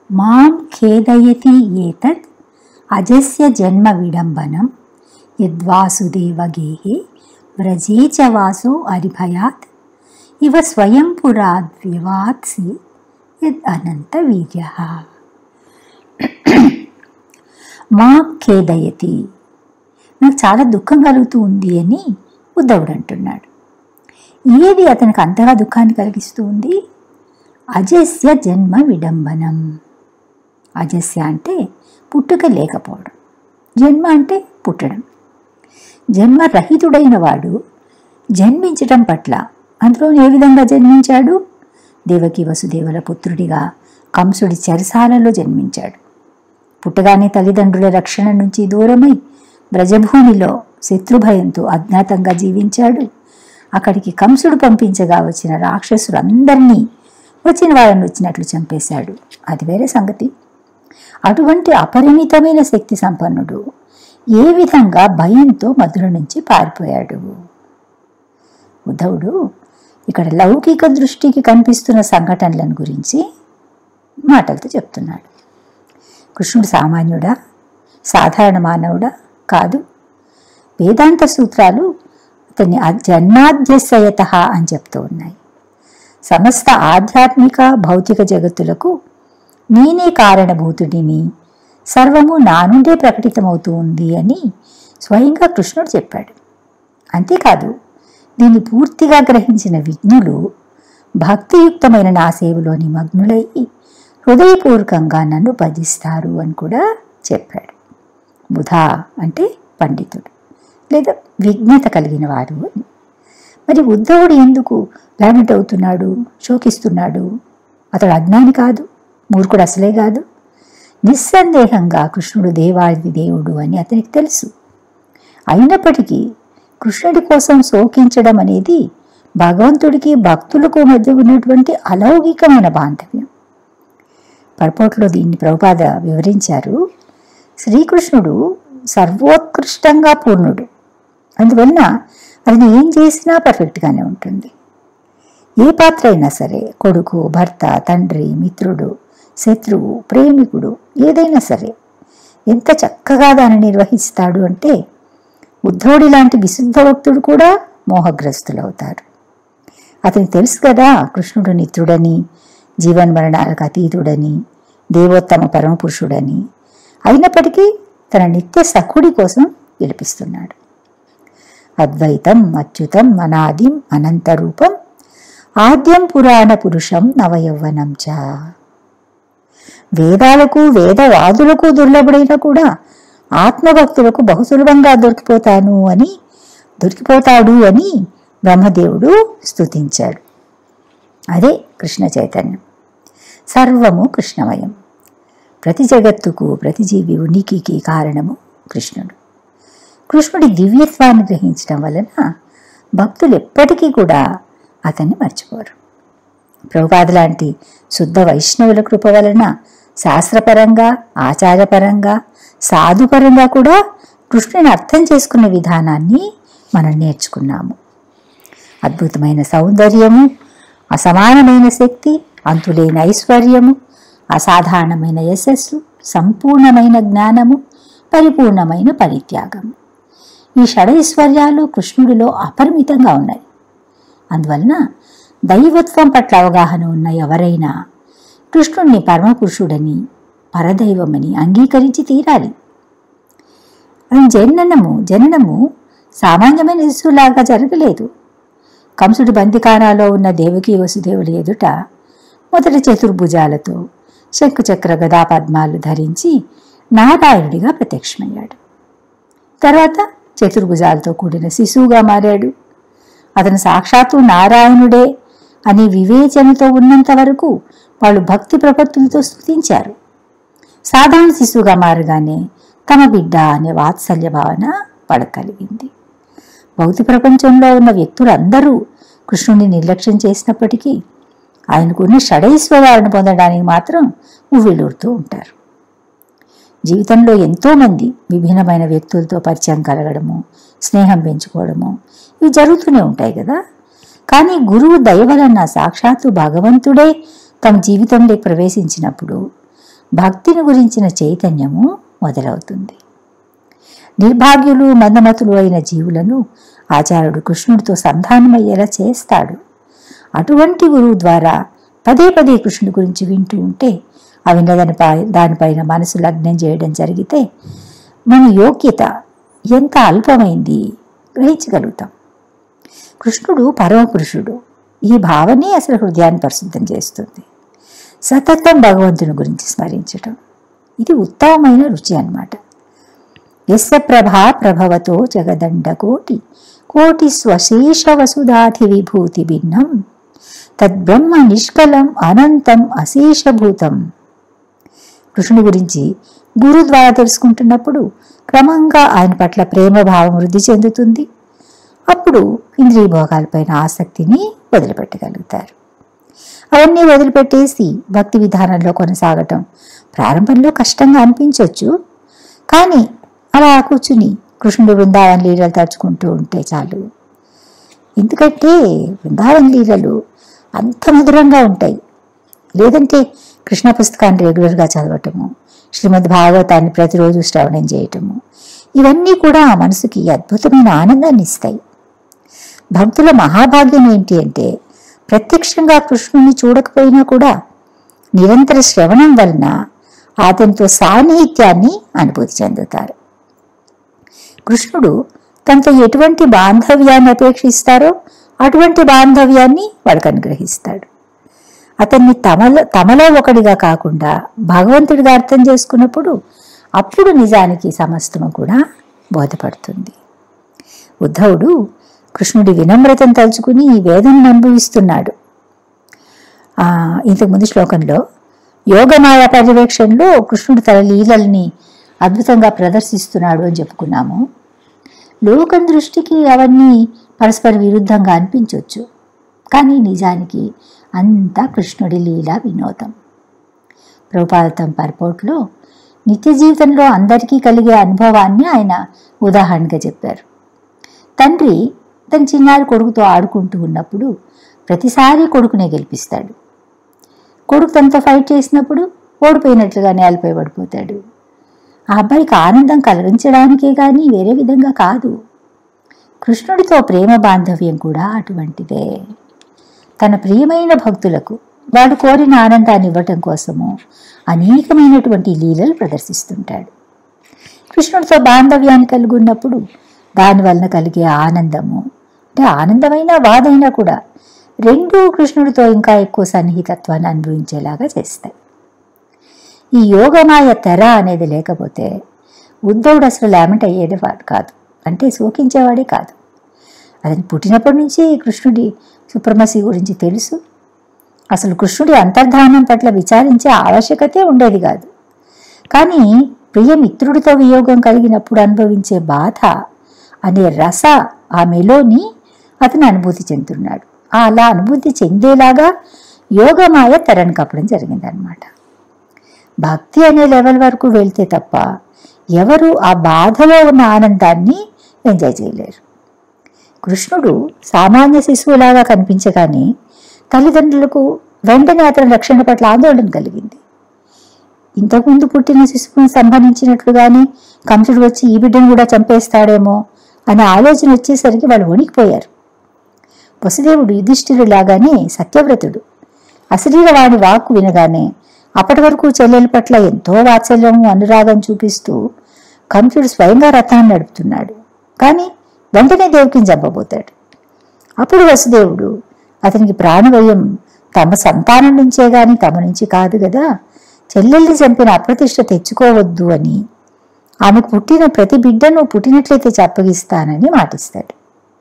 మాం ఖేదయతి ఏతత్ అజస్య జన్మ విడంబనం యద్వాసుదేవగేహే వ్రజే చ వాసో అరిభయాత్ ఇవ స్వయం పురాద్వ్యవాత్సి యద్ అనంత వీర్య మా ఖేదయతి నాకు చాలా దుఃఖం కలుగుతూ ఉంది అని ఉద్ధవుడు అంటున్నాడు ఏది అతనికి అంతగా దుఃఖాన్ని కలిగిస్తూ ఉంది అజస్య జన్మ విడంబనం అజస్య అంటే పుట్టుక లేకపోవడం జన్మ అంటే పుట్టడం జన్మరహితుడైన వాడు జన్మించటం పట్ల అందులో ఏ విధంగా జన్మించాడు దేవకి వసుదేవుల పుత్రుడిగా కంసుడి చెరసాలలో జన్మించాడు పుట్టగానే తల్లిదండ్రుల రక్షణ నుంచి దూరమై బ్రజభూమిలో శత్రుభయంతో అజ్ఞాతంగా జీవించాడు అక్కడికి కంసుడు పంపించగా వచ్చిన రాక్షసులందరినీ వచ్చిన వాళ్ళని వచ్చినట్లు చంపేశాడు అది వేరే సంగతి అటువంటి అపరిమితమైన శక్తి సంపన్నుడు ఏ విధంగా భయంతో మధుర నుంచి పారిపోయాడు ఉద్ధవుడు ఇక్కడ లౌకిక దృష్టికి కనిపిస్తున్న సంఘటనలను గురించి మాటలతో చెప్తున్నాడు కృష్ణుడు సామాన్యుడా సాధారణ మానవుడా కాదు వేదాంత సూత్రాలు అతన్ని జన్మాధ్యసయత అని చెప్తూ ఉన్నాయి సమస్త ఆధ్యాత్మిక భౌతిక జగత్తులకు నేనే కారణభూతుడిని సర్వము నా నుండే ప్రకటితమవుతూ ఉంది అని స్వయంగా కృష్ణుడు చెప్పాడు అంతేకాదు దీన్ని పూర్తిగా గ్రహించిన విజ్ఞులు భక్తియుక్తమైన నా సేవలో నిమగ్నులై హృదయపూర్వకంగా నన్ను భజిస్తారు అని కూడా చెప్పాడు బుధా అంటే పండితుడు లేదా విజ్ఞత కలిగిన వాడు అని మరి ఉద్ధవుడు ఎందుకు లామెంట్ అవుతున్నాడు శోకిస్తున్నాడు అతడు అజ్ఞాని కాదు మూర్ఖుడు అసలే కాదు నిస్సందేహంగా కృష్ణుడు దేవాది దేవుడు అని అతనికి తెలుసు అయినప్పటికీ కృష్ణుడి కోసం శోకించడం అనేది భగవంతుడికి భక్తులకు మధ్య ఉన్నటువంటి అలౌకికమైన బాంధవ్యం పరపోట్లో దీన్ని ప్రభుపాద వివరించారు శ్రీకృష్ణుడు సర్వోత్కృష్టంగా పూర్ణుడు అందువలన అది ఏం చేసినా పర్ఫెక్ట్గానే ఉంటుంది ఏ పాత్ర అయినా సరే కొడుకు భర్త తండ్రి మిత్రుడు శత్రువు ప్రేమికుడు ఏదైనా సరే ఎంత చక్కగా దాన్ని నిర్వహిస్తాడు అంటే ఉద్ధవుడి లాంటి విశుద్ధ భక్తుడు కూడా మోహగ్రస్తులవుతారు అతనికి తెలుసు కదా కృష్ణుడు నిత్యుడని జీవన్మరణాలకు అతీతుడని దేవోత్తమ పరమపురుషుడని అయినప్పటికీ తన నిత్య సఖుడి కోసం విలిపిస్తున్నాడు అద్వైతం అచ్యుతం అనాదిం అనంతరూపం ఆద్యం పురాణ పురుషం నవయౌవనం చ వేదాలకు వేదవాదులకు దుర్లభుడైన కూడా ఆత్మభక్తులకు బహుసులభంగా దొరికిపోతాను అని దొరికిపోతాడు అని బ్రహ్మదేవుడు స్తుతించాడు అదే కృష్ణ చైతన్యం సర్వము కృష్ణమయం ప్రతి జగత్తుకు ప్రతి జీవి ఉనికికి కారణము కృష్ణుడు కృష్ణుడి దివ్యత్వాన్ని గ్రహించడం వలన భక్తులు ఎప్పటికీ కూడా అతన్ని మర్చిపోరు ప్రభుపాద లాంటి శుద్ధ వైష్ణవుల కృప వలన శాస్త్రపరంగా ఆచారపరంగా సాధుపరంగా కూడా కృష్ణుని అర్థం చేసుకునే విధానాన్ని మనం నేర్చుకున్నాము అద్భుతమైన సౌందర్యము అసమానమైన శక్తి అంతులేని ఐశ్వర్యము అసాధారణమైన యశస్సు సంపూర్ణమైన జ్ఞానము పరిపూర్ణమైన పరిత్యాగము ఈ షడైశ్వర్యాలు కృష్ణుడిలో అపరిమితంగా ఉన్నాయి అందువలన దైవత్వం పట్ల అవగాహన ఉన్న ఎవరైనా కృష్ణుణ్ణి పరమపురుషుడని పరదైవమని అంగీకరించి తీరాలి అది జననము జననము సామాన్యమైన శిశువులాగా జరగలేదు కంసుడి బందికానాలో ఉన్న దేవకి వసుదేవుల ఎదుట మొదటి చతుర్భుజాలతో శంకుచక్ర గదాపద్మాలు ధరించి నారాయణుడిగా ప్రత్యక్షమయ్యాడు తర్వాత చతుర్భుజాలతో కూడిన శిశువుగా మారాడు అతను సాక్షాత్తు నారాయణుడే అని వివేచనతో ఉన్నంత వరకు వాళ్ళు భక్తి ప్రపత్తులతో స్థుతించారు సాధారణ శిశువుగా మారగానే తమ బిడ్డ అనే వాత్సల్య భావన పడగలిగింది భౌతిక ప్రపంచంలో ఉన్న వ్యక్తులందరూ కృష్ణుని నిర్లక్ష్యం చేసినప్పటికీ ఆయనకున్న షడైశ్వర్యాలను పొందడానికి మాత్రం ఉవ్విళ్ళూరుతూ ఉంటారు జీవితంలో ఎంతోమంది విభిన్నమైన వ్యక్తులతో పరిచయం కలగడము స్నేహం పెంచుకోవడము ఇవి జరుగుతూనే ఉంటాయి కదా కానీ గురువు దయ వలన సాక్షాత్తు భగవంతుడే తమ జీవితంలోకి ప్రవేశించినప్పుడు భక్తిని గురించిన చైతన్యము మొదలవుతుంది నిర్భాగ్యులు మందమతులు అయిన జీవులను ఆచార్యుడు కృష్ణుడితో సంధానమయ్యేలా చేస్తాడు అటువంటి గురువు ద్వారా పదే పదే కృష్ణుడి గురించి వింటూ ఉంటే అవి దానిపై దానిపైన మనసు లగ్నం చేయడం జరిగితే మన యోగ్యత ఎంత అల్పమైంది గ్రహించగలుగుతాం కృష్ణుడు పరమపురుషుడు ఈ భావనే అసలు హృదయాన్ని పరిశుద్ధం చేస్తుంది సతతం భగవంతుని గురించి స్మరించటం ఇది ఉత్తమమైన రుచి అన్నమాట యస్య ప్రభా ప్రభవతో జగదండ కోటి కోటి స్వశేష వసుధాతి విభూతి భిన్నం తద్బ్రహ్మ నిష్కలం అనంతం అశేషభూతం కృష్ణుని గురించి గురు ద్వారా తెలుసుకుంటున్నప్పుడు క్రమంగా ఆయన పట్ల ప్రేమ భావం వృద్ధి చెందుతుంది అప్పుడు ఇంద్రియ భోగాలపైన ఆసక్తిని వదిలిపెట్టగలుగుతారు అవన్నీ వదిలిపెట్టేసి భక్తి విధానంలో కొనసాగటం ప్రారంభంలో కష్టంగా అనిపించవచ్చు కానీ అలా కూర్చుని కృష్ణుడు బృందావన లీలలు తలుచుకుంటూ ఉంటే చాలు ఎందుకంటే బృందావన లీలలు అంత మధురంగా ఉంటాయి లేదంటే కృష్ణ పుస్తకాన్ని రెగ్యులర్గా చదవటము శ్రీమద్ భాగవతాన్ని ప్రతిరోజు శ్రవణం చేయటము ఇవన్నీ కూడా మనసుకి అద్భుతమైన ఆనందాన్ని ఇస్తాయి భక్తుల మహాభాగ్యం ఏంటి అంటే ప్రత్యక్షంగా కృష్ణుని చూడకపోయినా కూడా నిరంతర శ్రవణం వలన అతనితో సాన్నిహిత్యాన్ని అనుభూతి చెందుతారు కృష్ణుడు తనతో ఎటువంటి బాంధవ్యాన్ని అపేక్షిస్తారో అటువంటి బాంధవ్యాన్ని వాళ్ళకు అనుగ్రహిస్తాడు అతన్ని తమలో తమలో ఒకడిగా కాకుండా భగవంతుడిగా అర్థం చేసుకున్నప్పుడు అప్పుడు నిజానికి సమస్తము కూడా బోధపడుతుంది ఉద్ధవుడు కృష్ణుడి వినమ్రతను తలుచుకుని ఈ వేదనను అనుభవిస్తున్నాడు ఆ, ఇంతకుముందు శ్లోకంలో యోగమాయ పర్యవేక్షణలో కృష్ణుడు తన లీలల్ని అద్భుతంగా ప్రదర్శిస్తున్నాడు అని చెప్పుకున్నాము లోకం దృష్టికి అవన్నీ పరస్పర విరుద్ధంగా అనిపించవచ్చు కానీ నిజానికి అంతా కృష్ణుడి లీలా వినోదం ప్రభుపాదతం పర్పోట్లో నిత్య జీవితంలో అందరికీ కలిగే అనుభవాన్ని ఆయన ఉదాహరణగా చెప్పారు తండ్రి తన చిన్నారి కొడుకుతో ఆడుకుంటూ ఉన్నప్పుడు ప్రతిసారి కొడుకునే గెలిపిస్తాడు కొడుకు తనతో ఫైట్ చేసినప్పుడు ఓడిపోయినట్లుగా నేలపై పడిపోతాడు ఆ అబ్బాయికి ఆనందం కలిగించడానికే కానీ వేరే విధంగా కాదు కృష్ణుడితో ప్రేమ బాంధవ్యం కూడా అటువంటిదే తన ప్రియమైన భక్తులకు వాడు కోరిన ఆనందాన్ని ఇవ్వటం కోసము అనేకమైనటువంటి లీలలు ప్రదర్శిస్తుంటాడు కృష్ణుడితో బాంధవ్యాన్ని కలిగి ఉన్నప్పుడు దాని వలన కలిగే ఆనందము అంటే ఆనందమైన బాధైనా కూడా రెండూ కృష్ణుడితో ఇంకా ఎక్కువ సన్నిహితత్వాన్ని అనుభవించేలాగా చేస్తాయి ఈ యోగమాయ తెర అనేది లేకపోతే ఉద్ధవుడు అసలు లామెంట్ అయ్యేది వాడు కాదు అంటే శోకించేవాడే కాదు అతను పుట్టినప్పటి నుంచి కృష్ణుడి సుప్రమసి గురించి తెలుసు అసలు కృష్ణుడి అంతర్ధానం పట్ల విచారించే ఆవశ్యకతే ఉండేది కాదు కానీ ప్రియమిత్రుడితో వియోగం కలిగినప్పుడు అనుభవించే బాధ అనే రస ఆ మెలోని అతను అనుభూతి చెందుతున్నాడు ఆ అలా అనుభూతి చెందేలాగా యోగమాయ తెరను కప్పడం జరిగిందనమాట భక్తి అనే లెవెల్ వరకు వెళ్తే తప్ప ఎవరు ఆ బాధలో ఉన్న ఆనందాన్ని ఎంజాయ్ చేయలేరు కృష్ణుడు సామాన్య శిశువులాగా కనిపించగానే తల్లిదండ్రులకు వెంటనే అతని రక్షణ పట్ల ఆందోళన కలిగింది ఇంతకుముందు పుట్టిన శిశువుని సంబంధించినట్లుగానే కంసుడు వచ్చి ఈ బిడ్డను కూడా చంపేస్తాడేమో అనే ఆలోచన వచ్చేసరికి వాళ్ళు వణికిపోయారు వసుదేవుడు యుధిష్ఠిరులాగానే సత్యవ్రతుడు అశరీర వాడి వాక్కు వినగానే అప్పటి వరకు చెల్లెల పట్ల ఎంతో వాత్సల్యము అనురాగం చూపిస్తూ కంసుడు స్వయంగా రథాన్ని నడుపుతున్నాడు కానీ వెంటనే దేవికిని చంపబోతాడు అప్పుడు వసుదేవుడు అతనికి ప్రాణభయం తమ సంతానం నుంచే గాని తమ నుంచి కాదు కదా చెల్లెల్ని చంపిన అప్రతిష్ట తెచ్చుకోవద్దు అని ఆమెకు పుట్టిన ప్రతి బిడ్డను పుట్టినట్లయితే చప్పగిస్తానని మాటిస్తాడు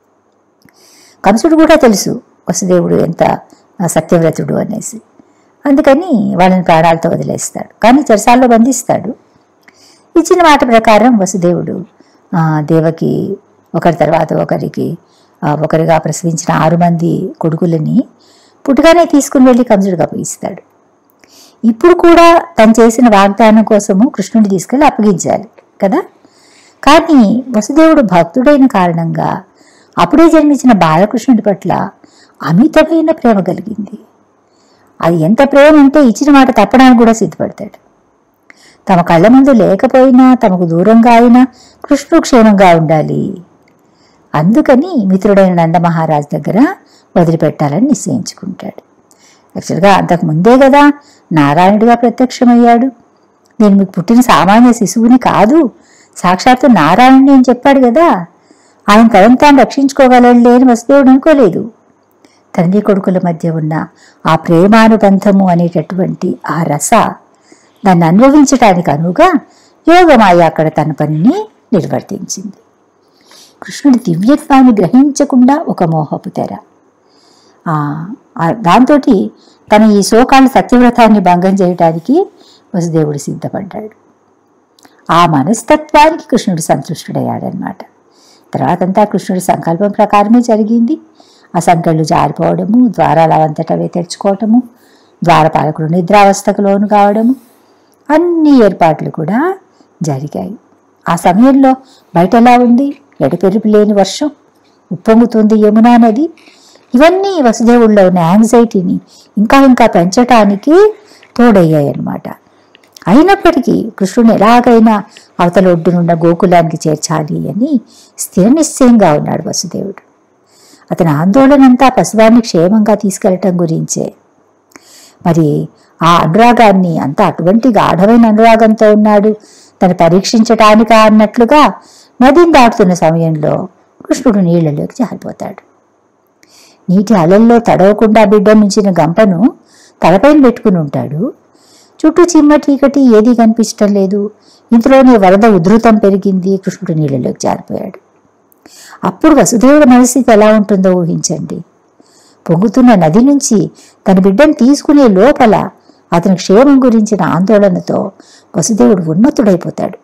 కంసుడు కూడా తెలుసు వసుదేవుడు ఎంత సత్యవ్రతుడు అనేసి అందుకని వాళ్ళని ప్రాణాలతో వదిలేస్తాడు కానీ చెరసాల్లో బంధిస్తాడు ఇచ్చిన మాట ప్రకారం వసుదేవుడు ఆ, దేవకి ఒకరి తర్వాత ఒకరికి ఆ, ఒకరిగా ప్రసవించిన ఆరు మంది కొడుకులని పుట్టుగానే తీసుకుని వెళ్ళి కంసుడికి అప్పగిస్తాడు ఇప్పుడు కూడా తను చేసిన వాగ్దానం కోసము కృష్ణుడిని తీసుకెళ్ళి అప్పగించాలి కదా కానీ వసుదేవుడు భక్తుడైన కారణంగా అప్పుడే జన్మించిన బాలకృష్ణుడి పట్ల అమితమైన ప్రేమ కలిగింది అది ఎంత ప్రేమ అంటే ఇచ్చిన మాట తప్పడానికి కూడా సిద్ధపడతాడు తమ కళ్ళ ముందు లేకపోయినా తమకు దూరంగా అయినా కృష్ణుడు క్షేమంగా ఉండాలి అందుకని మిత్రుడైన నందమహారాజ్ దగ్గర వదిలిపెట్టాలని నిశ్చయించుకుంటాడు యాక్చువల్గా అంతకు ముందే కదా నారాయణుడిగా ప్రత్యక్షమయ్యాడు నేను మీకు పుట్టిన సామాన్య శిశువుని కాదు సాక్షాత్తు నారాయణుని అని చెప్పాడు కదా ఆయన తనను తాను రక్షించుకోగలడు అని వసుదేవుడు అనుకోలేదు తండ్రి కొడుకుల మధ్య ఉన్న ఆ ప్రేమానుబంధము అనేటటువంటి ఆ రస దాన్ని అనుభవించటానికి అనువుగా యోగమాయ అక్కడ తన పనిని నిర్వర్తించింది కృష్ణుడి దివ్యత్వాన్ని గ్రహించకుండా ఒక మోహపు తెర దాంతో తన ఈ శోకాల సత్యవ్రతాన్ని భంగం చేయటానికి వసుదేవుడు సిద్ధపడ్డాడు ఆ మనస్తత్వానికి కృష్ణుడు సంతుష్టుడయ్యాడనమాట తర్వాతంతా కృష్ణుడి సంకల్పం ప్రకారమే జరిగింది ఆ సంఖ్యలు జారిపోవడము ద్వారాల అంతటవే తెరుచుకోవటము ద్వారపాలకుడు నిద్రావస్థకు లోను కావడము అన్ని ఏర్పాట్లు కూడా జరిగాయి ఆ సమయంలో బయట ఎలా ఉంది ఎడపెరుపు లేని వర్షం ఉప్పొంగుతుంది యమునా నది ఇవన్నీ వసుదేవుల్లో ఉన్న యాంగ్జైటీని ఇంకా ఇంకా పెంచటానికి తోడయ్యాయి అన్నమాట అయినప్పటికీ కృష్ణుని ఎలాగైనా అవతల ఒడ్డునున్న గోకులానికి చేర్చాలి అని స్థిర నిశ్చయంగా ఉన్నాడు వసుదేవుడు అతని ఆందోళన అంతా పశువాన్ని క్షేమంగా తీసుకెళ్లటం గురించే మరి ఆ అనురాగాన్ని అంత అటువంటి గాఢమైన అనురాగంతో ఉన్నాడు తను పరీక్షించటానికా అన్నట్లుగా నదిని దాటుతున్న సమయంలో కృష్ణుడు నీళ్లలోకి జారిపోతాడు నీటి అలల్లో తడవకుండా బిడ్డ నుంచిన గంపను తలపైన పెట్టుకుని ఉంటాడు చుట్టూ చిమ్మ చీకటి ఏదీ కనిపించటం లేదు ఇంతలోనే వరద ఉధృతం పెరిగింది కృష్ణుడు నీళ్ళలోకి జారిపోయాడు అప్పుడు వసుదేవుడి మనస్థితి ఎలా ఉంటుందో ఊహించండి పొంగుతున్న నది నుంచి తన బిడ్డను తీసుకునే లోపల అతని క్షేమం గురించిన ఆందోళనతో వసుదేవుడు ఉన్నతుడైపోతాడు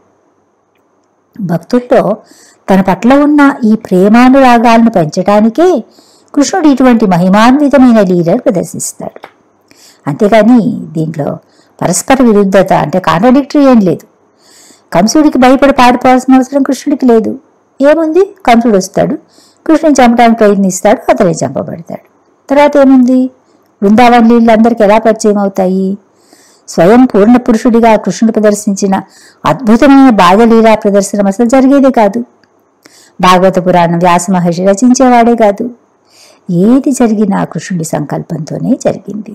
భక్తుల్లో తన పట్ల ఉన్న ఈ ప్రేమానురాగాలను పెంచడానికే కృష్ణుడు ఇటువంటి మహిమాన్వితమైన లీలలు ప్రదర్శిస్తాడు అంతేగాని దీంట్లో పరస్పర విరుద్ధత అంటే కాంట్రడిక్టరీ ఏం లేదు కంసుడికి భయపడి పారిపోవాల్సిన అవసరం కృష్ణుడికి లేదు ఏముంది కంసుడు వస్తాడు కృష్ణుని చంపడానికి ప్రయత్నిస్తాడు అతనే చంపబడతాడు తర్వాత ఏముంది బృందావన్ లీలలు అందరికీ ఎలా పరిచయం అవుతాయి స్వయం పూర్ణ పురుషుడిగా కృష్ణుడు ప్రదర్శించిన అద్భుతమైన బాధలీలా ప్రదర్శనం అసలు జరిగేదే కాదు భాగవత పురాణం వ్యాస మహర్షి రచించేవాడే కాదు ఏది జరిగినా కృష్ణుడి సంకల్పంతోనే జరిగింది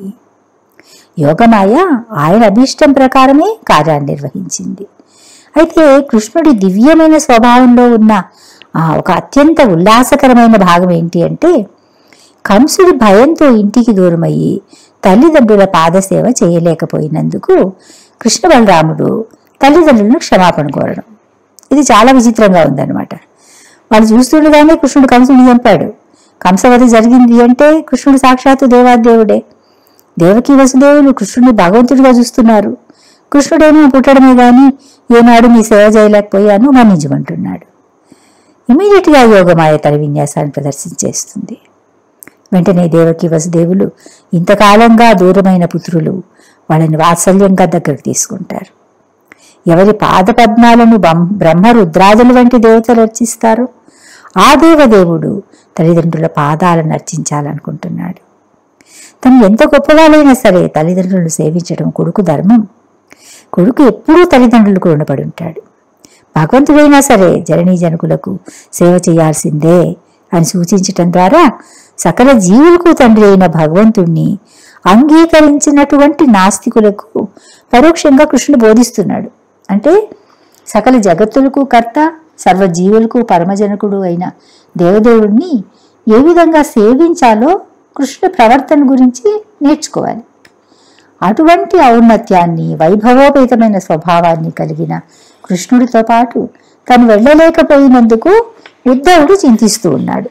యోగమాయ ఆయన అభీష్టం ప్రకారమే కార్యాన్ని నిర్వహించింది అయితే కృష్ణుడి దివ్యమైన స్వభావంలో ఉన్న ఆ ఒక అత్యంత ఉల్లాసకరమైన భాగం ఏంటి అంటే కంసుడి భయంతో ఇంటికి దూరమయ్యి తల్లిదండ్రుల పాదసేవ చేయలేకపోయినందుకు కృష్ణ బలరాముడు తల్లిదండ్రులను క్షమాపణ కోరడం ఇది చాలా విచిత్రంగా ఉందన్నమాట వాళ్ళు చూస్తుండగానే కృష్ణుడు కంసుడిని చంపాడు కంసవతి జరిగింది అంటే కృష్ణుడు సాక్షాత్తు దేవాదేవుడే దేవకి వసుదేవులు కృష్ణుడిని భగవంతుడిగా చూస్తున్నారు కృష్ణుడేమో పుట్టడమే గాని ఏనాడు మీ సేవ చేయలేకపోయాను మన్నించమంటున్నాడు ఇమీడియట్గా యోగమాయ తన విన్యాసాన్ని ప్రదర్శించేస్తుంది వెంటనే దేవకి వసుదేవులు ఇంతకాలంగా దూరమైన పుత్రులు వాళ్ళని వాత్సల్యంగా దగ్గరకు తీసుకుంటారు ఎవరి పాద పద్మాలను బ్రహ్మ రుద్రాదులు వంటి దేవతలు అర్చిస్తారు ఆ దేవదేవుడు తల్లిదండ్రుల పాదాలను అర్చించాలనుకుంటున్నాడు తను ఎంత గొప్పవాళ్ళైనా సరే తల్లిదండ్రులను సేవించడం కొడుకు ధర్మం కొడుకు ఎప్పుడూ తల్లిదండ్రులకు రుణపడి ఉంటాడు భగవంతుడైనా సరే జరణీ జనకులకు సేవ చేయాల్సిందే అని సూచించటం ద్వారా సకల జీవులకు తండ్రి అయిన భగవంతుణ్ణి అంగీకరించినటువంటి నాస్తికులకు పరోక్షంగా కృష్ణుడు బోధిస్తున్నాడు అంటే సకల జగత్తులకు కర్త సర్వజీవులకు పరమజనకుడు అయిన దేవదేవుడిని ఏ విధంగా సేవించాలో కృష్ణ ప్రవర్తన గురించి నేర్చుకోవాలి అటువంటి ఔన్నత్యాన్ని వైభవోపేతమైన స్వభావాన్ని కలిగిన కృష్ణుడితో పాటు తను వెళ్ళలేకపోయినందుకు ఉద్ధవుడు చింతిస్తూ ఉన్నాడు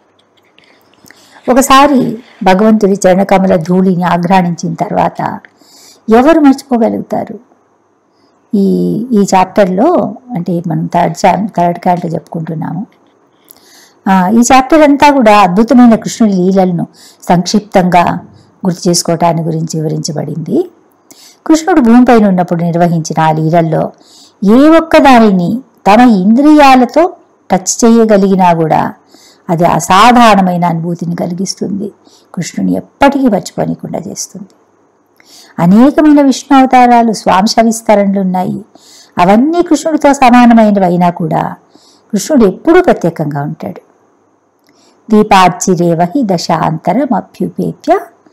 ఒకసారి భగవంతుడి చరణకమల ధూళిని ఆఘ్రాణించిన తర్వాత ఎవరు మర్చిపోగలుగుతారు ఈ ఈ చాప్టర్లో అంటే మనం థర్డ్ చా థర్డ్ క్యాంట్లో చెప్పుకుంటున్నాము ఈ చాప్టర్ అంతా కూడా అద్భుతమైన కృష్ణుడి లీలలను సంక్షిప్తంగా గుర్తు చేసుకోవటాన్ని గురించి వివరించబడింది కృష్ణుడు భూమిపైన ఉన్నప్పుడు నిర్వహించిన ఆ లీలల్లో ఏ ఒక్క దానిని తమ ఇంద్రియాలతో టచ్ చేయగలిగినా కూడా అది అసాధారణమైన అనుభూతిని కలిగిస్తుంది కృష్ణుని ఎప్పటికీ మర్చిపోనికుండా చేస్తుంది అనేకమైన విష్ణు అవతారాలు స్వాంశ విస్తరణలు ఉన్నాయి అవన్నీ కృష్ణుడితో సమానమైనవి అయినా కూడా కృష్ణుడు ఎప్పుడూ ప్రత్యేకంగా ఉంటాడు దీపార్చిరేవ హి దశాంతరమభ్యుపేత్య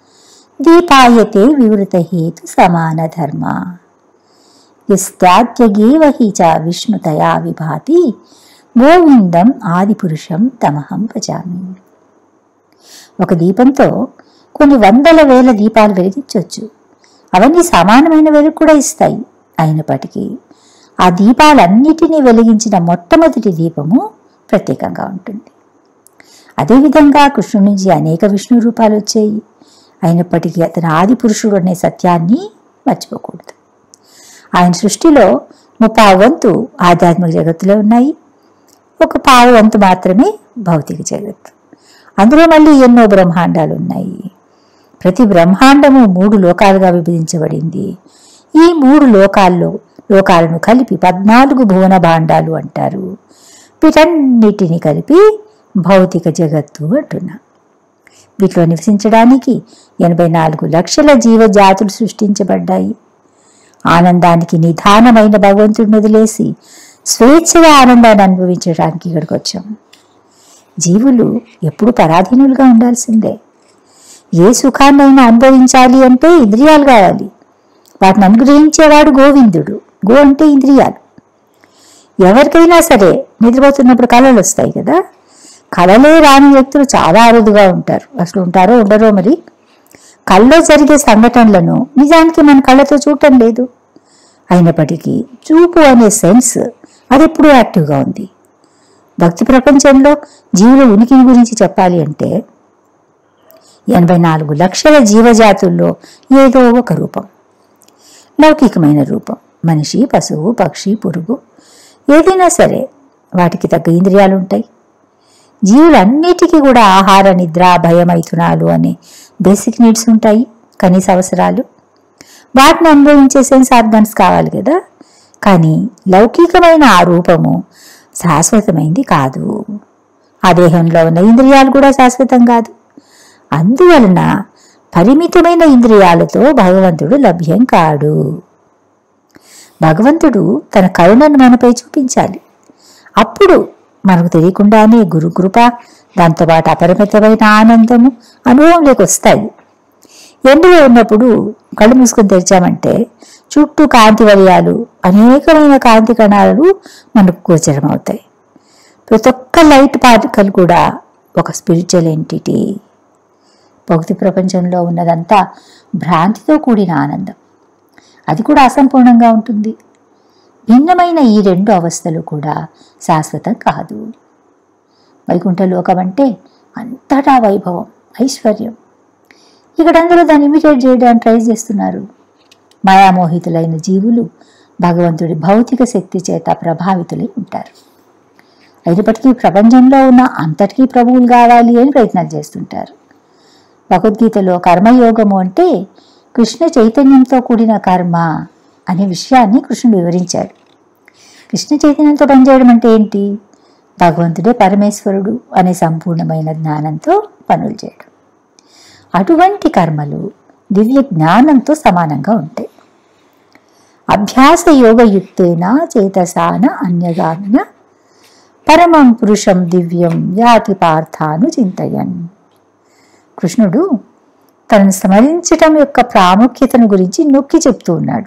దీపాయతే వివృత హేతు సమాన ధర్మ యస్త్యాజ్ఞగేవ హి చ విష్ణుతయా విభాతి గోవిందం ఆదిపురుషం తమహం భజామి ఒక దీపంతో కొన్ని వందల వేల దీపాలు వెలిగించవచ్చు అవన్నీ సమానమైన వెలుగు కూడా ఇస్తాయి అయినప్పటికీ ఆ దీపాలన్నిటినీ వెలిగించిన మొట్టమొదటి దీపము ప్రత్యేకంగా ఉంటుంది అదేవిధంగా కృష్ణుడి నుంచి అనేక విష్ణు రూపాలు వచ్చాయి అయినప్పటికీ అతను ఆది పురుషుడు అనే సత్యాన్ని మర్చిపోకూడదు ఆయన సృష్టిలో ముప్పావు వంతు ఆధ్యాత్మిక జగత్తులో ఉన్నాయి ఒక పావు వంతు మాత్రమే భౌతిక జగత్తు అందులో మళ్ళీ ఎన్నో బ్రహ్మాండాలు ఉన్నాయి ప్రతి బ్రహ్మాండము మూడు లోకాలుగా విభజించబడింది ఈ మూడు లోకాల్లో లోకాలను కలిపి పద్నాలుగు భువన భాండాలు అంటారు వీటన్నిటిని కలిపి భౌతిక జగత్తు అంటున్నా వీటిలో నివసించడానికి ఎనభై నాలుగు లక్షల జీవజాతులు సృష్టించబడ్డాయి ఆనందానికి నిదానమైన భగవంతుడిని వదిలేసి స్వేచ్ఛగా ఆనందాన్ని అనుభవించడానికి ఇక్కడికి వచ్చాం జీవులు ఎప్పుడు పరాధీనులుగా ఉండాల్సిందే ఏ సుఖాన్నైనా అనుభవించాలి అంటే ఇంద్రియాలు కావాలి వాటిని అనుగ్రహించేవాడు గోవిందుడు గో అంటే ఇంద్రియాలు ఎవరికైనా సరే నిద్రపోతున్నప్పుడు కళలు వస్తాయి కదా కళలే రాని వ్యక్తులు చాలా అరుదుగా ఉంటారు అసలు ఉంటారో ఉండరో మరి కళ్ళలో జరిగే సంఘటనలను నిజానికి మన కళ్ళతో చూడటం లేదు అయినప్పటికీ చూపు అనే సెన్స్ అది ఎప్పుడూ యాక్టివ్గా ఉంది భక్తి ప్రపంచంలో జీవుల ఉనికిని గురించి చెప్పాలి అంటే ఎనభై నాలుగు లక్షల జీవజాతుల్లో ఏదో ఒక రూపం లౌకికమైన రూపం మనిషి పశువు పక్షి పురుగు ఏదైనా సరే వాటికి తగ్గ ఇంద్రియాలు ఉంటాయి జీవులన్నిటికీ కూడా ఆహార నిద్ర భయమైథునాలు అనే బేసిక్ నీడ్స్ ఉంటాయి కనీస అవసరాలు వాటిని అనుభవించే సెన్స్ ఆర్గన్స్ కావాలి కదా కానీ లౌకికమైన ఆ రూపము శాశ్వతమైంది కాదు ఆ దేహంలో ఉన్న ఇంద్రియాలు కూడా శాశ్వతం కాదు అందువలన పరిమితమైన ఇంద్రియాలతో భగవంతుడు లభ్యం కాడు భగవంతుడు తన కరుణను మనపై చూపించాలి అప్పుడు మనకు తెలియకుండానే గురుకృప దాంతోపాటు అపరిమితమైన ఆనందము అనుభవంలోకి వస్తాయి ఎండలో ఉన్నప్పుడు కళ్ళు మూసుకొని తెరిచామంటే చుట్టూ కాంతి వలయాలు అనేకమైన కాంతి కణాలు మనకు గోచరం అవుతాయి ప్రతి ఒక్క లైట్ పార్టికల్ కూడా ఒక స్పిరిచువల్ ఎంటిటీ భౌతిక ప్రపంచంలో ఉన్నదంతా భ్రాంతితో కూడిన ఆనందం అది కూడా అసంపూర్ణంగా ఉంటుంది భిన్నమైన ఈ రెండు అవస్థలు కూడా శాశ్వతం కాదు వైకుంఠ లోకం అంటే అంతటా వైభవం ఐశ్వర్యం ఇక్కడ అందరూ దాన్ని ఇమిటేట్ చేయడానికి ట్రై చేస్తున్నారు మాయామోహితులైన జీవులు భగవంతుడి భౌతిక శక్తి చేత ప్రభావితులై ఉంటారు అయినప్పటికీ ప్రపంచంలో ఉన్న అంతటికీ ప్రభువులు కావాలి అని ప్రయత్నాలు చేస్తుంటారు భగవద్గీతలో కర్మయోగము అంటే కృష్ణ చైతన్యంతో కూడిన కర్మ అనే విషయాన్ని కృష్ణుడు వివరించాడు కృష్ణ చైతన్యంతో పనిచేయడం అంటే ఏంటి భగవంతుడే పరమేశ్వరుడు అనే సంపూర్ణమైన జ్ఞానంతో పనులు చేయడం అటువంటి కర్మలు దివ్య జ్ఞానంతో సమానంగా ఉంటాయి అభ్యాస యోగయుక్తేన చేతసాన అన్యగామిన పరమం పురుషం దివ్యం యాతి పార్థాను చింతయన్ కృష్ణుడు తనను స్మరించటం యొక్క ప్రాముఖ్యతను గురించి నొక్కి చెప్తూ ఉన్నాడు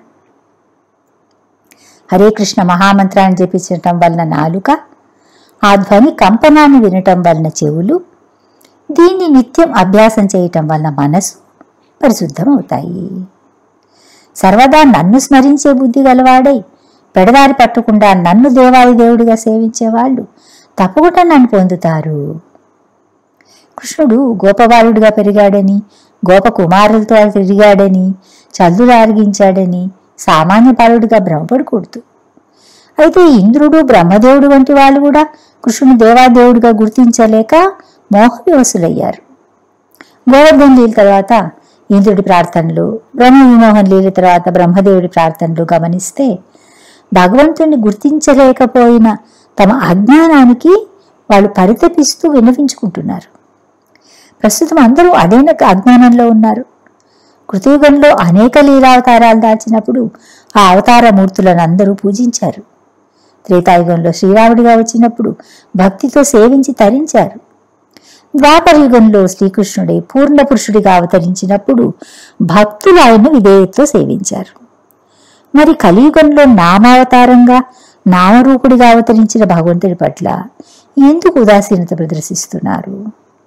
హరే కృష్ణ మహామంత్రాన్ని జపించటం వలన నాలుక ఆ ధ్వని కంపనాన్ని వినటం వలన చెవులు దీన్ని నిత్యం అభ్యాసం చేయటం వలన మనసు పరిశుద్ధం అవుతాయి సర్వదా నన్ను స్మరించే బుద్ధి గలవాడై పెడదారి పట్టకుండా నన్ను దేవాది దేవుడిగా సేవించేవాళ్ళు తప్పకుండా నన్ను పొందుతారు కృష్ణుడు గోపబాలుడిగా పెరిగాడని గోపకుమారులతో తిరిగాడని చల్లులు ఆరగించాడని సామాన్య బాలుడిగా భ్రమపడకూడదు అయితే ఇంద్రుడు బ్రహ్మదేవుడు వంటి వాళ్ళు కూడా కృష్ణుని దేవాదేవుడిగా గుర్తించలేక మోహ వివసులయ్యారు గోవర్ధన్ లీల తర్వాత ఇంద్రుడి ప్రార్థనలు బ్రహ్మ విమోహన్ లీల తర్వాత బ్రహ్మదేవుడి ప్రార్థనలు గమనిస్తే భగవంతుణ్ణి గుర్తించలేకపోయిన తమ అజ్ఞానానికి వాళ్ళు పరితపిస్తూ విన్నవించుకుంటున్నారు ప్రస్తుతం అందరూ అదే అజ్ఞానంలో ఉన్నారు కృతయుగంలో అనేక లీలావతారాలు దాల్చినప్పుడు ఆ అవతార మూర్తులను అందరూ పూజించారు త్రేతాయుగంలో శ్రీరాముడిగా వచ్చినప్పుడు భక్తితో సేవించి తరించారు ద్వాపరయుగంలో శ్రీకృష్ణుడే పూర్ణ పురుషుడిగా అవతరించినప్పుడు భక్తులు ఆయన విధేయతతో సేవించారు మరి కలియుగంలో నామావతారంగా నామరూపుడిగా అవతరించిన భగవంతుడి పట్ల ఎందుకు ఉదాసీనత ప్రదర్శిస్తున్నారు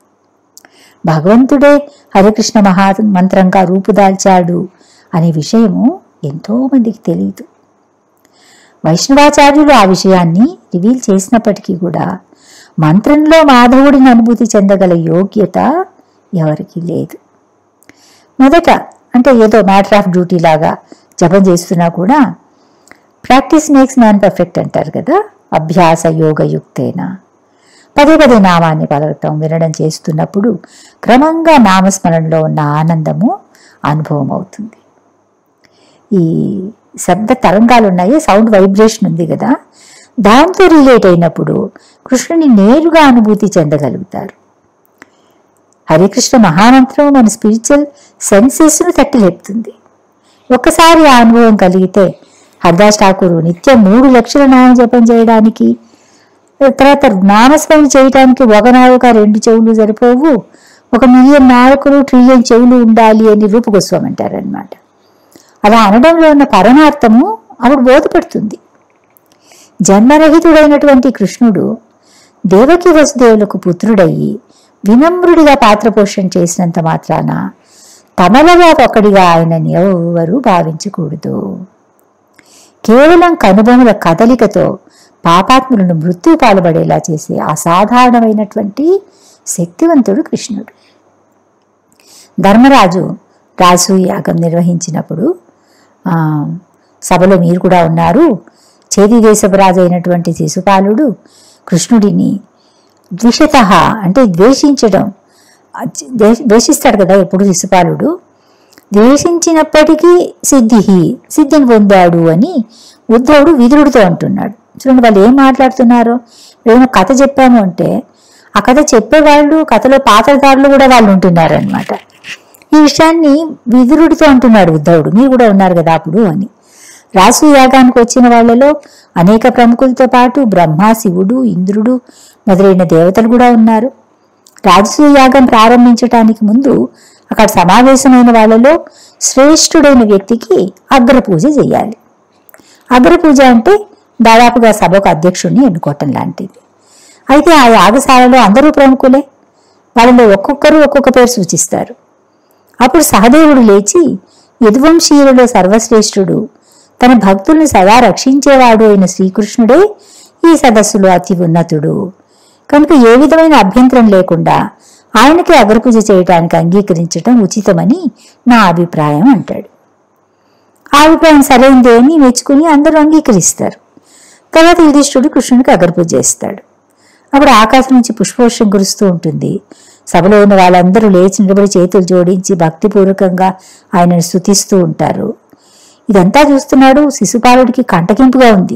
భగవంతుడే హరికృష్ణ మహా మంత్రంగా రూపుదాల్చాడు అనే విషయము ఎంతో మందికి తెలియదు వైష్ణవాచార్యులు ఆ విషయాన్ని రివీల్ చేసినప్పటికీ కూడా మంత్రంలో మాధవుడిని అనుభూతి చెందగల యోగ్యత ఎవరికి లేదు మొదట అంటే ఏదో మ్యాటర్ ఆఫ్ డ్యూటీ లాగా జపం చేస్తున్నా కూడా ప్రాక్టీస్ మేక్స్ మ్యాన్ పర్ఫెక్ట్ అంటారు కదా అభ్యాస యోగయుక్తేన పదే పదే నామాన్ని పలకటం వినడం చేస్తున్నప్పుడు క్రమంగా నామస్మరణలో ఉన్న ఆనందము అనుభవం అవుతుంది ఈ శబ్ద తరంగాలు ఉన్నాయి సౌండ్ వైబ్రేషన్ ఉంది కదా దాంతో రిలేట్ అయినప్పుడు కృష్ణుని నేరుగా అనుభూతి చెందగలుగుతారు హరికృష్ణ మహామంత్రం మన స్పిరిచువల్ సెన్సెస్ను తట్టి లేపుతుంది ఒక్కసారి ఆ అనుభవం కలిగితే హరిదాస్ ఠాకూరు నిత్యం మూడు లక్షల నామ జపం చేయడానికి తర్వాత నామస్మరణ చేయడానికి ఒక నాలుక రెండు చెవులు సరిపోవు ఒక మిలియన్ నాలుకలు ట్రిలియన్ చెవులు ఉండాలి అని రూపుగోస్వామి అంటారనమాట అలా అనడంలో ఉన్న పరమార్థము అప్పుడు బోధపడుతుంది జన్మరహితుడైనటువంటి కృష్ణుడు దేవకి వసుదేవులకు పుత్రుడయ్యి వినమ్రుడిగా పాత్రపోషణ చేసినంత మాత్రాన తమలగా ఒకడిగా ఆయనని ఎవరు భావించకూడదు కేవలం కనుబొమ్మల కదలికతో పాపాత్ములను మృత్యు పాల్పడేలా చేసే అసాధారణమైనటువంటి శక్తివంతుడు కృష్ణుడు ధర్మరాజు రాసు యాగం నిర్వహించినప్పుడు ఆ, సభలో మీరు కూడా ఉన్నారు చేతి దేశపు రాజు అయినటువంటి శిశుపాలుడు కృష్ణుడిని ద్విషత అంటే ద్వేషించడం ఆ, ద్వే- ద్వేషిస్తాడు కదా ఎప్పుడు శిశుపాలుడు ద్వేషించినప్పటికీ సిద్ధి సిద్ధిని పొందాడు అని ఉద్ధవుడు విదురుడితో అంటున్నాడు చూడండి వాళ్ళు ఏం మాట్లాడుతున్నారో ఏమైనా కథ చెప్పాము అంటే ఆ కథ చెప్పేవాళ్ళు కథలో పాత్రదారులు కూడా వాళ్ళు ఉంటున్నారు అనమాట ఈ విషయాన్ని విదురుడితో అంటున్నాడు ఉద్ధవుడు మీరు కూడా ఉన్నారు కదా అప్పుడు అని రాసు యాగానికి వచ్చిన వాళ్ళలో అనేక ప్రముఖులతో పాటు బ్రహ్మ శివుడు ఇంద్రుడు మొదలైన దేవతలు కూడా ఉన్నారు రాజసూయ యాగం ప్రారంభించటానికి ముందు అక్కడ సమావేశమైన వాళ్ళలో శ్రేష్ఠుడైన వ్యక్తికి అగ్రపూజ చేయాలి అగ్రపూజ అంటే దాదాపుగా సభకు అధ్యక్షుడిని ఎన్నుకోవటం లాంటిది అయితే ఆ యాగశాలలో అందరూ ప్రముఖులే వాళ్ళలో ఒక్కొక్కరు ఒక్కొక్క పేరు సూచిస్తారు అప్పుడు సహదేవుడు లేచి యదువంశీయులలో సర్వశ్రేష్ఠుడు తన భక్తుల్ని సదా రక్షించేవాడు అయిన శ్రీకృష్ణుడే ఈ సదస్సులో అతి ఉన్నతుడు కనుక ఏ విధమైన అభ్యంతరం లేకుండా ఆయనకి అగ్రపూజ చేయటానికి అంగీకరించటం ఉచితమని నా అభిప్రాయం అంటాడు ఆ అభిప్రాయం సరైందే అని మెచ్చుకుని అందరూ అంగీకరిస్తారు తర్వాత యుధిష్ఠుడు కృష్ణుడికి అగర్పూజ చేస్తాడు అప్పుడు ఆకాశం నుంచి పుష్పవర్షం కురుస్తూ ఉంటుంది సభలో ఉన్న వాళ్ళందరూ లేచి నిలబడి చేతులు జోడించి భక్తిపూర్వకంగా ఆయనను స్తుతిస్తూ ఉంటారు ఇదంతా చూస్తున్నాడు శిశుపాలుడికి కంటకింపుగా ఉంది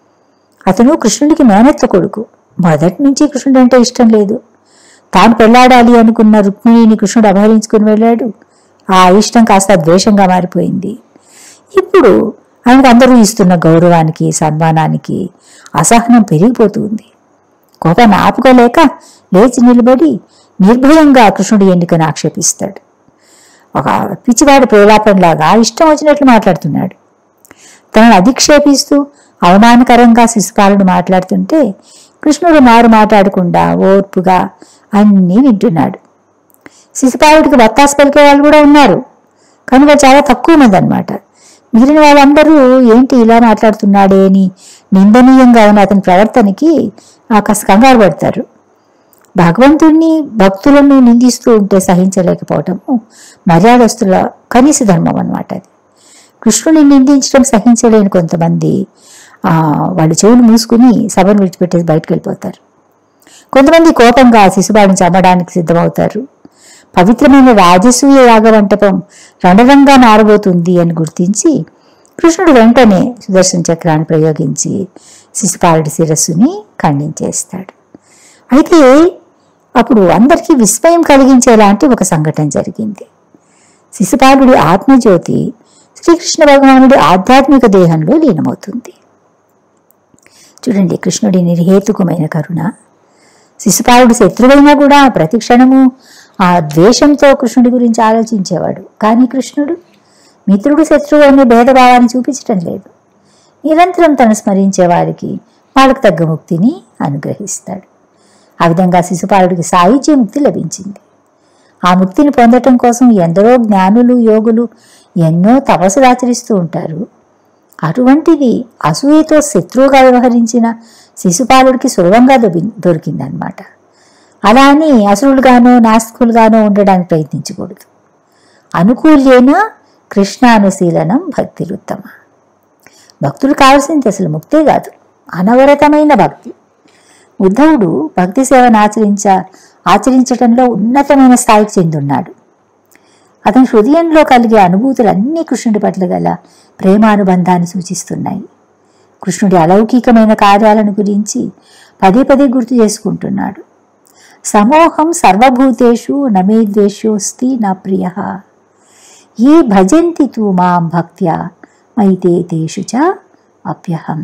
అతను కృష్ణుడికి మేనత్త కొడుకు మొదటి నుంచి కృష్ణుడు అంటే ఇష్టం లేదు తాను పెళ్లాడాలి అనుకున్న రుక్మిణిని కృష్ణుడు అపహరించుకుని వెళ్ళాడు ఆ ఇష్టం కాస్త ద్వేషంగా మారిపోయింది ఇప్పుడు ఆయనకు అందరూ ఇస్తున్న గౌరవానికి సన్మానానికి అసహనం పెరిగిపోతుంది కోపాన్ని ఆపుకోలేక లేచి నిలబడి నిర్భయంగా కృష్ణుడి ఎన్నికను ఆక్షేపిస్తాడు ఒక పిచ్చివాడి ప్రేలాపనలాగా ఇష్టం వచ్చినట్లు మాట్లాడుతున్నాడు తనను అధిక్షేపిస్తూ అవమానకరంగా శిశుపాలుడు మాట్లాడుతుంటే కృష్ణుడు మారు మాట్లాడకుండా ఓర్పుగా అన్నీ వింటున్నాడు శిశుపాలుడికి వత్తాసు పలికే వాళ్ళు కూడా ఉన్నారు కనుక చాలా తక్కువ మంది అనమాట మిగిలిన వాళ్ళందరూ ఏంటి ఇలా మాట్లాడుతున్నాడే అని నిందనీయంగా ఉన్న అతని ప్రవర్తనకి ఆ కాస్త కంగారు పడతారు భగవంతుణ్ణి భక్తులను నిందిస్తూ ఉంటే సహించలేకపోవటము మర్యాదస్తుల కనీస ధర్మం అన్నమాట అది కృష్ణుని నిందించడం సహించలేని కొంతమంది ఆ, వాళ్ళు చెవులు మూసుకుని సభను విడిచిపెట్టేసి బయటకు వెళ్ళిపోతారు కొంతమంది కోపంగా శిశుబాడిని చంపడానికి సిద్ధమవుతారు పవిత్రమైన రాజసూయ యాగవంటపం రణరంగా మారబోతుంది అని గుర్తించి కృష్ణుడు వెంటనే సుదర్శన చక్రాన్ని ప్రయోగించి శిశుపాలుడి శిరస్సుని ఖండించేస్తాడు అయితే అప్పుడు అందరికీ విస్మయం కలిగించేలాంటి ఒక సంఘటన జరిగింది శిశుపాలుడి ఆత్మజ్యోతి శ్రీకృష్ణ భగవానుడి ఆధ్యాత్మిక దేహంలో లీనమవుతుంది చూడండి కృష్ణుడి నిర్హేతుకమైన కరుణ శిశుపాలుడు శత్రువైనా కూడా ప్రతి క్షణము ఆ ద్వేషంతో కృష్ణుడి గురించి ఆలోచించేవాడు కానీ కృష్ణుడు మిత్రుడు శత్రువు అనే భేదభావాన్ని చూపించటం లేదు నిరంతరం తను స్మరించే వారికి వాళ్ళకు తగ్గ ముక్తిని అనుగ్రహిస్తాడు ఆ విధంగా శిశుపాలుడికి సాయుధ్య ముక్తి లభించింది ఆ ముక్తిని పొందటం కోసం ఎందరో జ్ఞానులు యోగులు ఎన్నో తపస్సులు ఆచరిస్తూ ఉంటారు అటువంటిది అసూయతో శత్రువుగా వ్యవహరించిన శిశుపాలుడికి సులభంగా దొబి దొరికిందనమాట అలా అని అసురులుగానో నాస్తికులుగానో ఉండడానికి ప్రయత్నించకూడదు అనుకూల్యేన కృష్ణానుశీలనం భక్తిరుత్తమ భక్తులు కావాల్సింది అసలు ముక్తే కాదు అనవరతమైన భక్తి ఉద్ధవుడు భక్తి సేవను ఆచరించ ఆచరించటంలో ఉన్నతమైన స్థాయికి చెందున్నాడు అతని హృదయంలో కలిగే అనుభూతులు అన్నీ కృష్ణుడి పట్ల గల ప్రేమానుబంధాన్ని సూచిస్తున్నాయి కృష్ణుడి అలౌకికమైన కార్యాలను గురించి పదే పదే గుర్తు చేసుకుంటున్నాడు సమోహం సర్వభూతేషు నమే ద్వేషోస్తి నా ప్రియ ఏ భజంతి తూ మాం భక్త్యా మైతే తేషు చ అప్యహం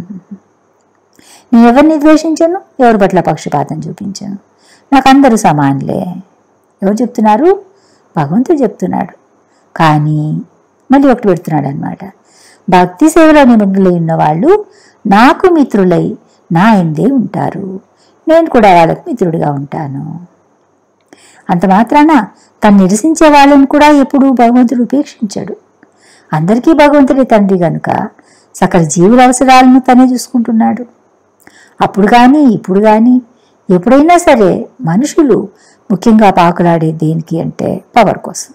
నేను ఎవరిని ద్వేషించను ఎవరి పట్ల పక్షపాతం చూపించను నాకు అందరూ సమానులే ఎవరు చెప్తున్నారు భగవంతుడు చెప్తున్నాడు కానీ మళ్ళీ ఒకటి పెడుతున్నాడు అనమాట భక్తి సేవలో నిమగ్నులై ఉన్న వాళ్ళు నాకు మిత్రులై నా ఎందే ఉంటారు నేను కూడా వాళ్ళకు మిత్రుడిగా ఉంటాను అంత మాత్రాన తను నిరసించే వాళ్ళని కూడా ఎప్పుడూ భగవంతుడు ఉపేక్షించాడు అందరికీ భగవంతుడి తండ్రి గనుక సకల జీవుల అవసరాలను తనే చూసుకుంటున్నాడు అప్పుడు కానీ ఇప్పుడు కానీ ఎప్పుడైనా సరే మనుషులు ముఖ్యంగా పాకులాడే దేనికి అంటే పవర్ కోసం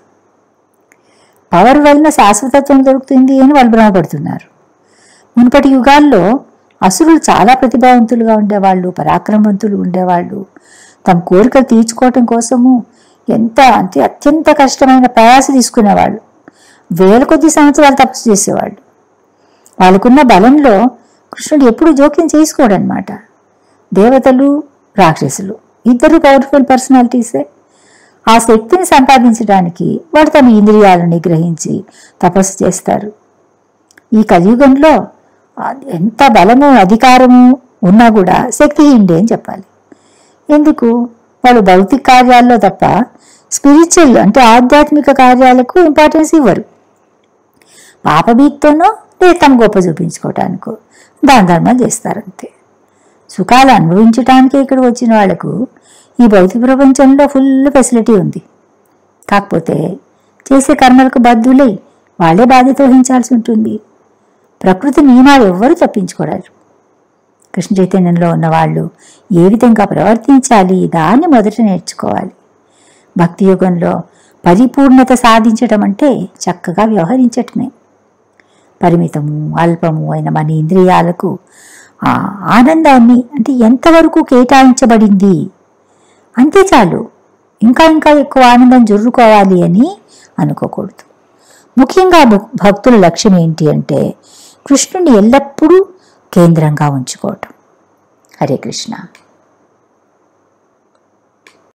పవర్ వలన శాశ్వతత్వం దొరుకుతుంది అని వాళ్ళు భ్రమపడుతున్నారు మునుపటి యుగాల్లో అసురులు చాలా ప్రతిభావంతులుగా ఉండేవాళ్ళు పరాక్రమవంతులు ఉండేవాళ్ళు తమ కోరికలు తీర్చుకోవటం కోసము ఎంత అంటే అత్యంత కష్టమైన ప్రయాస తీసుకునేవాళ్ళు వేల కొద్ది సంవత్సరాలు తపస్సు చేసేవాళ్ళు వాళ్ళకున్న బలంలో కృష్ణుడు ఎప్పుడు జోక్యం చేసుకోడనమాట దేవతలు రాక్షసులు ఇద్దరు పవర్ఫుల్ పర్సనాలిటీసే ఆ శక్తిని సంపాదించడానికి వాడు తమ ఇంద్రియాలను నిగ్రహించి తపస్సు చేస్తారు ఈ కలియుగంలో ఆ ఎంత బలము అధికారము ఉన్నా కూడా శక్తిహీనుడే అని చెప్పాలి ఎందుకు వాళ్ళు భౌతిక కార్యాల్లో తప్ప స్పిరిచువల్ అంటే ఆధ్యాత్మిక కార్యాలకు ఇంపార్టెన్స్ ఇవ్వరు పాపభీత్తోనో లేదా తమ గొప్ప చూపించుకోవటానికో దాన ధర్మాలు చేస్తారంతే సుఖాలు అనుభవించటానికే ఇక్కడ వచ్చిన వాళ్లకు ఈ భౌతిక ప్రపంచంలో ఫుల్ ఫెసిలిటీ ఉంది కాకపోతే చేసే కర్మలకు బద్దులై వాళ్ళే బాధ్యత వహించాల్సి ఉంటుంది ప్రకృతి నియమాలు ఎవ్వరూ తప్పించుకోరారు కృష్ణ చైతన్యంలో ఉన్న వాళ్ళు ఏ విధంగా ప్రవర్తించాలి దాన్ని మొదట నేర్చుకోవాలి భక్తి యుగంలో పరిపూర్ణత సాధించటం అంటే చక్కగా వ్యవహరించటమే పరిమితము అల్పము అయిన మన ఇంద్రియాలకు ఆ ఆనందాన్ని అంటే ఎంతవరకు కేటాయించబడింది అంతే చాలు ఇంకా ఇంకా ఎక్కువ ఆనందం జుర్రుకోవాలి అని అనుకోకూడదు ముఖ్యంగా భక్- భక్తుల లక్ష్యం ఏంటి అంటే కృష్ణుని ఎల్లప్పుడూ కేంద్రంగా ఉంచుకోవటం హరే కృష్ణ